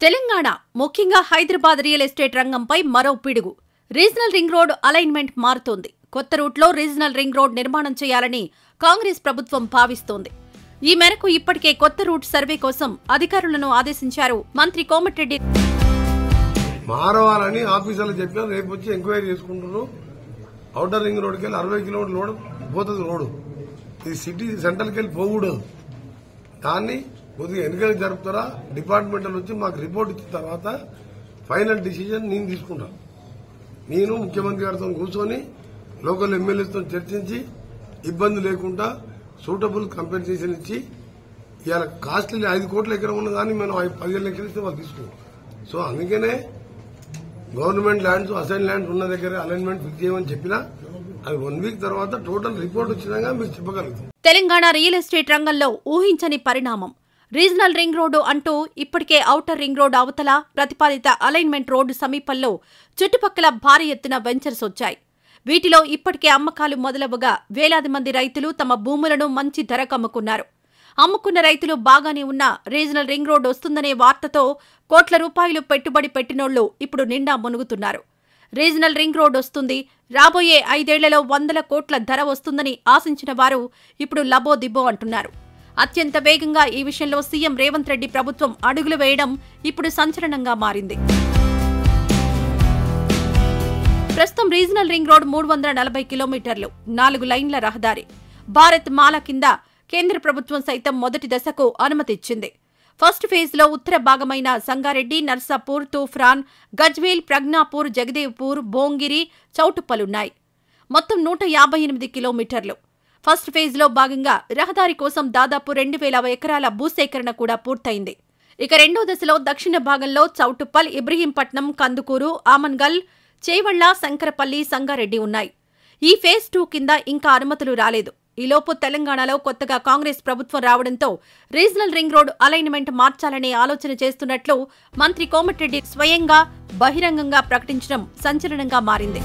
తెలంగాణ ముఖ్యంగా Hyderabad real estate రంగంపై మరో పిడుగు రీజనల్ రింగ్ రోడ్ అలైన్మెంట్ మారుతోంది కొత్త రూట్లో రీజనల్ రింగ్ రోడ్ నిర్మాణం చేయాలని కాంగ్రెస్ ప్రభుత్వం భావిస్తోంది ఈ మేరకు ఇప్పటికే కొత్త రూట్ సర్వే కోసం అధికారులను ఆదేశించారు మంత్రి కోమటిరెడ్డి మారవాలని ఆఫీసర్లు చెప్పినా రేపు వచ్చి ఎంక్వైరీ చేసుకుంటున్నాం అవుటర్ రింగ్ రోడ్కి వెళ్ళి అరవై కిలోమీటర్ల రోడ్ పోతుంది రోడ్డు ఇది సిటీ సెంట్రల్కి వెళ్ళి పోకూడదు దాన్ని కొద్దిగా ఎన్నికలు జరుపుతారా డిపార్ట్మెంటల్ వచ్చి మాకు రిపోర్ట్ ఇచ్చిన తర్వాత ఫైనల్ డిసిజన్ నేను తీసుకుంటాను నేను ముఖ్యమంత్రి గారితో కూర్చొని లోకల్ ఎమ్మెల్యేలతో చర్చించి ఇబ్బంది లేకుండా సూటబుల్ కంపెన్సేషన్ ఇచ్చి ఇవాళ కాస్ట్లీ ఐదు కోట్ల ఎకరం ఉన్న దాన్ని మనం ఐదు- పదిహేను లక్షలు ఇస్తే వాళ్ళు తీసుకున్నాం సో అందుకనే గవర్నమెంట్ ల్యాండ్స్ అసైన్ ల్యాండ్స్ ఉన్న దగ్గర అలైన్మెంట్ ఫిక్స్ చేయమని చెప్పినా అది వన్ వీక్ తర్వాత టోటల్ రిపోర్ట్ వచ్చినాక మీరు చెప్పగలుగుతాం తెలంగాణ రియల్ ఎస్టేట్ రంగంలో ఊహించని పరిణామం రీజనల్ రింగ్ రోడ్డు అంటూ ఇప్పటికే ఔటర్ రింగ్ రోడ్డు అవతల ప్రతిపాదిత అలైన్మెంట్ రోడ్డు సమీపంలో చుట్టుపక్కల భారీ ఎత్తున వెంచర్స్ వచ్చాయి వీటిలో ఇప్పటికే అమ్మకాలు మొదలవగా వేలాది మంది రైతులు తమ భూములను మంచి ధరకు అమ్ముకున్నారు అమ్ముకున్న రైతులు బాగానే ఉన్న రీజనల్ రింగ్ రోడ్ వస్తుందనే వార్తతో కోట్ల రూపాయలు పెట్టుబడి పెట్టినోళ్లు ఇప్పుడు నిండా మునుగుతున్నారు రీజనల్ రింగ్ రోడ్ వస్తుంది రాబోయే ఐదేళ్లలో వందల కోట్ల ధర వస్తుందని ఆశించిన వారు ఇప్పుడు లబో దిబో అంటున్నారు అత్యంత వేగంగా ఈ విషయంలో సీఎం రేవంత్ రెడ్డి ప్రభుత్వం అడుగులు వేయడం ఇప్పుడు సంచలనంగా మారింది ప్రస్తుతం రీజనల్ రింగ్ రోడ్ మూడు వందల నలభై కిలోమీటర్లు నాలుగు లైన్ల రహదారి భారత్ మాల కింద కేంద్ర ప్రభుత్వం సైతం మొదటి దశకు అనుమతి ఇచ్చింది ఫస్ట్ ఫేజ్ లో ఉత్తర భాగమైన సంగారెడ్డి నర్సాపూర్ తూఫ్రాన్ గజ్వేల్ ప్రజ్ఞాపూర్ జగదేవ్పూర్ భోంగిరి చౌటుప్పలున్నాయి మొత్తం నూట యాభై ఎనిమిది కిలోమీటర్లు ఫస్ట్ ఫేజ్ లో భాగంగా రహదారి కోసం దాదాపు రెండు వేల ఎకరాల భూసేకరణ కూడా పూర్తయింది ఇక రెండో దశలో దక్షిణ భాగంలో చౌటుప్పల్ ఇబ్రహీంపట్నం కందుకూరు ఆమన్గల్ చేవళ్ల శంకరపల్లి సంగారెడ్డి ఉన్నాయి ఈ ఫేజ్ టూ కింద ఇంకా అనుమతులు రాలేదు ఈలోపు తెలంగాణలో కొత్తగా కాంగ్రెస్ ప్రభుత్వం రావడంతో రీజనల్ రింగ్ రోడ్ అలైన్మెంట్ మార్చాలనే ఆలోచన చేస్తున్నట్లు మంత్రి కోమటిరెడ్డి స్వయంగా బహిరంగంగా ప్రకటించడం సంచలనంగా మారింది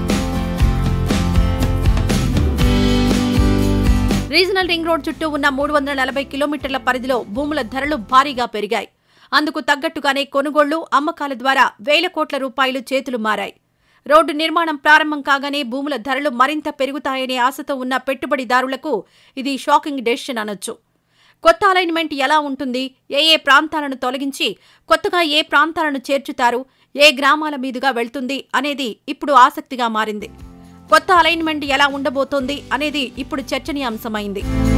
రీజనల్ రింగ్ రోడ్ చుట్టూ ఉన్న మూడు వందల నలభై కిలోమీటర్ల పరిధిలో భూముల ధరలు భారీగా పెరిగాయి అందుకు తగ్గట్టుగానే కొనుగోళ్లు అమ్మకాల ద్వారా వేల కోట్ల రూపాయలు చేతులు మారాయి రోడ్డు నిర్మాణం ప్రారంభం కాగానే భూముల ధరలు మరింత పెరుగుతాయనే ఆశతో ఉన్న పెట్టుబడిదారులకు ఇది షాకింగ్ డెసిషన్ అనొచ్చు కొత్త అలైన్మెంట్ ఎలా ఉంటుంది ఏ ఏ ప్రాంతాలను తొలగించి కొత్తగా ఏ ప్రాంతాలను చేర్చుతారు ఏ గ్రామాల మీదుగా వెళ్తుంది అనేది ఇప్పుడు ఆసక్తిగా మారింది కొత్త అలైన్మెంట్ ఎలా ఉండబోతోంది అనేది ఇప్పుడు చర్చనీయాంశమైంది